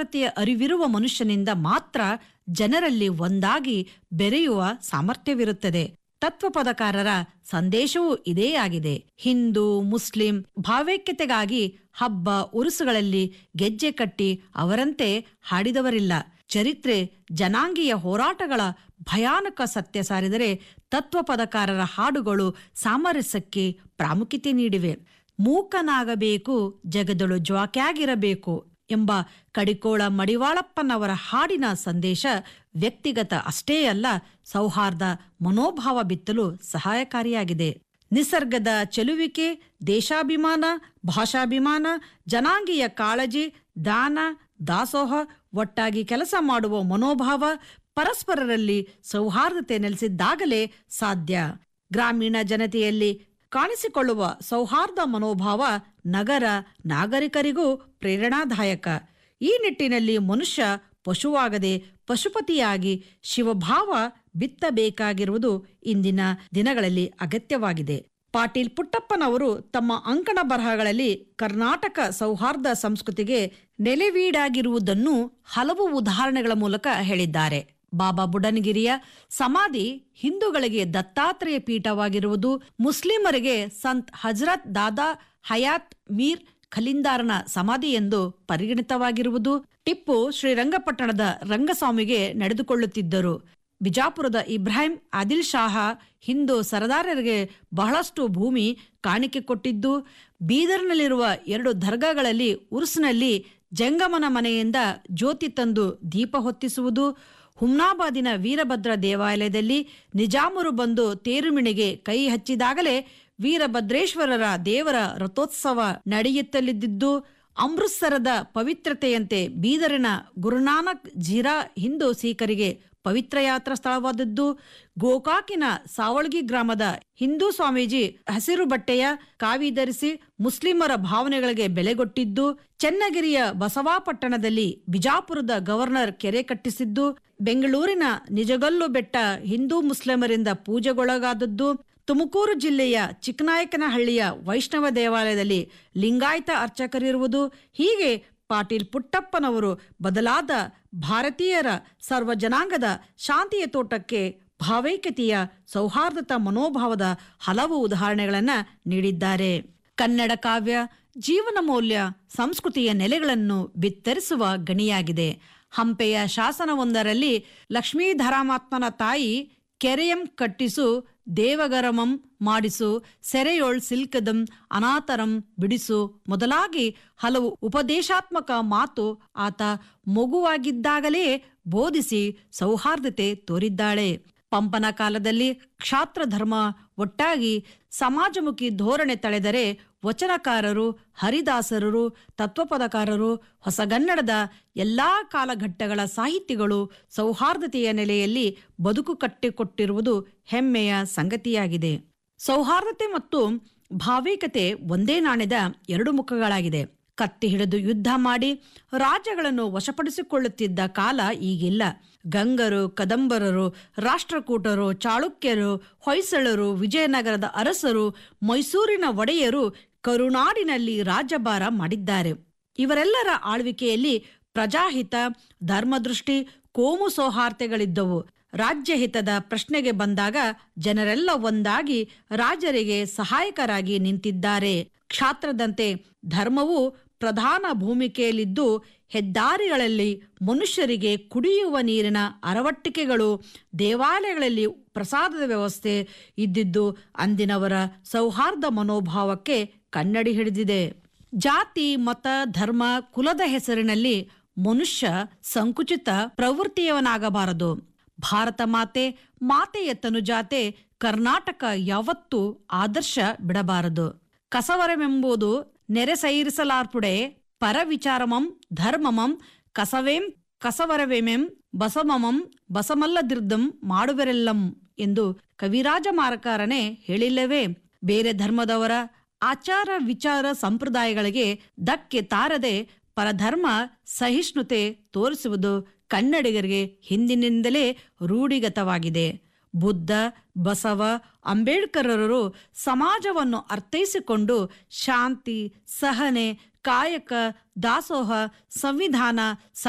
ಸಮಾನತೆಯ ಅರಿವಿರುವ ಮನುಷ್ಯನಿಂದ ಮಾತ್ರ ಜನರಲ್ಲಿ ಒಂದಾಗಿ ಬೆರೆಯುವ ಸಾಮರ್ಥ್ಯವಿರುತ್ತದೆ ತತ್ವಪದಕಾರರ ಸಂದೇಶವೂ ಇದೇ ಆಗಿದೆ ಹಿಂದೂ ಮುಸ್ಲಿಂ ಭಾವೈಕ್ಯತೆಗಾಗಿ ಹಬ್ಬ ಉರುಸುಗಳಲ್ಲಿ ಗೆಜ್ಜೆ ಕಟ್ಟಿ ಅವರಂತೆ ಹಾಡಿದವರಿಲ್ಲ ಚರಿತ್ರೆ ಜನಾಂಗೀಯ ಹೋರಾಟಗಳ ಭಯಾನಕ ಸತ್ಯ ಸಾರಿದರೆ ತತ್ವಪದಕಾರರ ಹಾಡುಗಳು ಸಾಮರಸ್ಯಕ್ಕೆ ಪ್ರಾಮುಖ್ಯತೆ ನೀಡಿವೆ ಮೂಕನಾಗಬೇಕು ಜಗದಳು ಜ್ವಾಕ್ಯಾಗಿರಬೇಕು ಎಂಬ ಕಡಿಕೋಳ ಮಡಿವಾಳಪ್ಪನವರ ಹಾಡಿನ ಸಂದೇಶ ವ್ಯಕ್ತಿಗತ ಅಷ್ಟೇ ಅಲ್ಲ ಸೌಹಾರ್ದ ಮನೋಭಾವ ಬಿತ್ತಲು ಸಹಾಯಕಾರಿಯಾಗಿದೆ ನಿಸರ್ಗದ ಚೆಲುವಿಕೆ ದೇಶಾಭಿಮಾನ ಭಾಷಾಭಿಮಾನ ಜನಾಂಗೀಯ ಕಾಳಜಿ ದಾನ ದಾಸೋಹ ಒಟ್ಟಾಗಿ ಕೆಲಸ ಮಾಡುವ ಮನೋಭಾವ ಪರಸ್ಪರರಲ್ಲಿ ಸೌಹಾರ್ದತೆ ನೆಲೆಸಿದ್ದಾಗಲೇ ಸಾಧ್ಯ ಗ್ರಾಮೀಣ ಜನತೆಯಲ್ಲಿ ಕಾಣಿಸಿಕೊಳ್ಳುವ ಸೌಹಾರ್ದ ಮನೋಭಾವ ನಗರ ನಾಗರಿಕರಿಗೂ ಪ್ರೇರಣಾದಾಯಕ ಈ ನಿಟ್ಟಿನಲ್ಲಿ ಮನುಷ್ಯ ಪಶುವಾಗದೆ ಪಶುಪತಿಯಾಗಿ ಶಿವಭಾವ ಬಿತ್ತಬೇಕಾಗಿರುವುದು ಇಂದಿನ ದಿನಗಳಲ್ಲಿ ಅಗತ್ಯವಾಗಿದೆ ಪಾಟೀಲ್ ಪುಟ್ಟಪ್ಪನವರು ತಮ್ಮ ಅಂಕಣ ಬರಹಗಳಲ್ಲಿ ಕರ್ನಾಟಕ ಸೌಹಾರ್ದ ಸಂಸ್ಕೃತಿಗೆ ನೆಲೆವೀಡಾಗಿರುವುದನ್ನು ಹಲವು ಉದಾಹರಣೆಗಳ ಮೂಲಕ ಹೇಳಿದ್ದಾರೆ ಬಾಬಾ ಬುಡನ್ಗಿರಿಯ ಸಮಾಧಿ ಹಿಂದೂಗಳಿಗೆ ದತ್ತಾತ್ರೇಯ ಪೀಠವಾಗಿರುವುದು ಮುಸ್ಲಿಮರಿಗೆ ಸಂತ್ ಹಜರತ್ ದಾದಾ ಹಯಾತ್ ಮೀರ್ ಖಲಿಂದಾರನ ಸಮಾಧಿ ಎಂದು ಪರಿಗಣಿತವಾಗಿರುವುದು ಟಿಪ್ಪು ಶ್ರೀರಂಗಪಟ್ಟಣದ ರಂಗಸ್ವಾಮಿಗೆ ನಡೆದುಕೊಳ್ಳುತ್ತಿದ್ದರು ಬಿಜಾಪುರದ ಇಬ್ರಾಹಿಂ ಆದಿಲ್ ಶಾಹ ಹಿಂದೂ ಸರದಾರರಿಗೆ ಬಹಳಷ್ಟು ಭೂಮಿ ಕಾಣಿಕೆ ಕೊಟ್ಟಿದ್ದು ಬೀದರ್ನಲ್ಲಿರುವ ಎರಡು ದರ್ಗಾಗಳಲ್ಲಿ ಉರ್ಸ್ನಲ್ಲಿ ಜಂಗಮನ ಮನೆಯಿಂದ ಜ್ಯೋತಿ ತಂದು ದೀಪ ಹೊತ್ತಿಸುವುದು ಹುಮ್ನಾಬಾದಿನ ವೀರಭದ್ರ ದೇವಾಲಯದಲ್ಲಿ ನಿಜಾಮರು ಬಂದು ತೇರುಮಿಣಿಗೆ ಕೈ ಹಚ್ಚಿದಾಗಲೇ ವೀರಭದ್ರೇಶ್ವರರ ದೇವರ ರಥೋತ್ಸವ ನಡೆಯುತ್ತಲಿದ್ದು ಅಮೃತ್ಸರದ ಪವಿತ್ರತೆಯಂತೆ ಬೀದರಿನ ಗುರುನಾನಕ್ ಝೀರಾ ಹಿಂದೂ ಸಿಖರಿಗೆ ಪವಿತ್ರ ಯಾತ್ರಾ ಸ್ಥಳವಾದದ್ದು ಗೋಕಾಕಿನ ಸಾವಳ್ಗಿ ಗ್ರಾಮದ ಹಿಂದೂ ಸ್ವಾಮೀಜಿ ಹಸಿರು ಬಟ್ಟೆಯ ಕಾವಿ ಧರಿಸಿ ಮುಸ್ಲಿಮರ ಭಾವನೆಗಳಿಗೆ ಬೆಲೆಗೊಟ್ಟಿದ್ದು ಚೆನ್ನಗಿರಿಯ ಬಸವಾಪಟ್ಟಣದಲ್ಲಿ ಬಿಜಾಪುರದ ಗವರ್ನರ್ ಕೆರೆ ಕಟ್ಟಿಸಿದ್ದು ಬೆಂಗಳೂರಿನ ನಿಜಗಲ್ಲು ಬೆಟ್ಟ ಹಿಂದೂ ಮುಸ್ಲಿಮರಿಂದ ಪೂಜೆಗೊಳಗಾದದ್ದು ತುಮಕೂರು ಜಿಲ್ಲೆಯ ಚಿಕ್ಕನಾಯಕನಹಳ್ಳಿಯ ವೈಷ್ಣವ ದೇವಾಲಯದಲ್ಲಿ ಲಿಂಗಾಯತ ಅರ್ಚಕರಿರುವುದು ಹೀಗೆ ಪಾಟೀಲ್ ಪುಟ್ಟಪ್ಪನವರು ಬದಲಾದ ಭಾರತೀಯರ ಸರ್ವ ಜನಾಂಗದ ಶಾಂತಿಯ ತೋಟಕ್ಕೆ ಭಾವೈಕ್ಯತೆಯ ಸೌಹಾರ್ದತಾ ಮನೋಭಾವದ ಹಲವು ಉದಾಹರಣೆಗಳನ್ನು ನೀಡಿದ್ದಾರೆ ಕನ್ನಡ ಕಾವ್ಯ ಜೀವನ ಮೌಲ್ಯ ಸಂಸ್ಕೃತಿಯ ನೆಲೆಗಳನ್ನು ಬಿತ್ತರಿಸುವ ಗಣಿಯಾಗಿದೆ ಹಂಪೆಯ ಶಾಸನವೊಂದರಲ್ಲಿ ಲಕ್ಷ್ಮೀಧರಾಮಾತ್ಮನ ತಾಯಿ ಕೆರೆಯಂ ಕಟ್ಟಿಸು ದೇವಗರಮಂ ಮಾಡಿಸು ಸೆರೆಯೊಳ್ ಸಿಲ್ಕದಂ ಅನಾತರಂ ಬಿಡಿಸು ಮೊದಲಾಗಿ ಹಲವು ಉಪದೇಶಾತ್ಮಕ ಮಾತು ಆತ ಮಗುವಾಗಿದ್ದಾಗಲೇ ಬೋಧಿಸಿ ಸೌಹಾರ್ದತೆ ತೋರಿದ್ದಾಳೆ ಪಂಪನ ಕಾಲದಲ್ಲಿ ಕ್ಷಾತ್ರ ಧರ್ಮ ಒಟ್ಟಾಗಿ ಸಮಾಜಮುಖಿ ಧೋರಣೆ ತಳೆದರೆ ವಚನಕಾರರು ಹರಿದಾಸರರು ತತ್ವಪದಕಾರರು ಹೊಸಗನ್ನಡದ ಎಲ್ಲಾ ಕಾಲಘಟ್ಟಗಳ ಸಾಹಿತಿಗಳು ಸೌಹಾರ್ದತೆಯ ನೆಲೆಯಲ್ಲಿ ಬದುಕು ಕಟ್ಟಿಕೊಟ್ಟಿರುವುದು ಹೆಮ್ಮೆಯ ಸಂಗತಿಯಾಗಿದೆ ಸೌಹಾರ್ದತೆ ಮತ್ತು ಭಾವೈಕ್ಯತೆ ಒಂದೇ ನಾಣ್ಯದ ಎರಡು ಮುಖಗಳಾಗಿದೆ ಕತ್ತಿ ಹಿಡಿದು ಯುದ್ಧ ಮಾಡಿ ರಾಜ್ಯಗಳನ್ನು ವಶಪಡಿಸಿಕೊಳ್ಳುತ್ತಿದ್ದ ಕಾಲ ಈಗಿಲ್ಲ ಗಂಗರು ಕದಂಬರರು ರಾಷ್ಟ್ರಕೂಟರು ಚಾಳುಕ್ಯರು ಹೊಯ್ಸಳರು ವಿಜಯನಗರದ ಅರಸರು ಮೈಸೂರಿನ ಒಡೆಯರು ಕರುನಾಡಿನಲ್ಲಿ ರಾಜ್ಯಭಾರ ಮಾಡಿದ್ದಾರೆ ಇವರೆಲ್ಲರ ಆಳ್ವಿಕೆಯಲ್ಲಿ ಪ್ರಜಾಹಿತ ಧರ್ಮದೃಷ್ಟಿ ಕೋಮು ಸೌಹಾರ್ದತೆಗಳಿದ್ದವು ರಾಜ್ಯಹಿತದ ಪ್ರಶ್ನೆಗೆ ಬಂದಾಗ ಜನರೆಲ್ಲ ಒಂದಾಗಿ ರಾಜರಿಗೆ ಸಹಾಯಕರಾಗಿ ನಿಂತಿದ್ದಾರೆ ಕ್ಷಾತ್ರದಂತೆ ಧರ್ಮವು ಪ್ರಧಾನ ಭೂಮಿಕೆಯಲ್ಲಿದ್ದು ಹೆದ್ದಾರಿಗಳಲ್ಲಿ ಮನುಷ್ಯರಿಗೆ ಕುಡಿಯುವ ನೀರಿನ ಅರವಟ್ಟಿಕೆಗಳು ದೇವಾಲಯಗಳಲ್ಲಿ ಪ್ರಸಾದದ ವ್ಯವಸ್ಥೆ ಇದ್ದಿದ್ದು ಅಂದಿನವರ ಸೌಹಾರ್ದ ಮನೋಭಾವಕ್ಕೆ ಕನ್ನಡಿ ಹಿಡಿದಿದೆ ಜಾತಿ ಮತ ಧರ್ಮ ಕುಲದ ಹೆಸರಿನಲ್ಲಿ ಮನುಷ್ಯ ಸಂಕುಚಿತ ಪ್ರವೃತ್ತಿಯವನಾಗಬಾರದು ಭಾರತ ಮಾತೆ ಮಾತೆಯ ತನುಜಾತೆ ಕರ್ನಾಟಕ ಯಾವತ್ತೂ ಆದರ್ಶ ಬಿಡಬಾರದು ಕಸವರವೆಂಬುದು ನೆರೆ ಸೈರಿಸಲಾರ್ಪುಡೆ ಪರವಿಚಾರಮಂ ಧರ್ಮಮಂ ಕಸವೇಂ ಕಸವರವೆಮೆಂ ಬಸಮಮಂ ಬಸಮಲ್ಲದಿರ್ದಂ ಮಾಡುವೆರೆಲ್ಲಂ ಎಂದು ಕವಿರಾಜ ಮಾರಕಾರನೇ ಹೇಳಿಲ್ಲವೇ ಬೇರೆ ಧರ್ಮದವರ ಆಚಾರ ವಿಚಾರ ಸಂಪ್ರದಾಯಗಳಿಗೆ ಧಕ್ಕೆ ತಾರದೆ ಪರಧರ್ಮ ಸಹಿಷ್ಣುತೆ ತೋರಿಸುವುದು ಕನ್ನಡಿಗರಿಗೆ ಹಿಂದಿನಿಂದಲೇ ರೂಢಿಗತವಾಗಿದೆ ಬುದ್ಧ ಬಸವ ಅಂಬೇಡ್ಕರರು ಸಮಾಜವನ್ನು ಅರ್ಥೈಸಿಕೊಂಡು ಶಾಂತಿ ಸಹನೆ ಕಾಯಕ ದಾಸೋಹ ಸಂವಿಧಾನ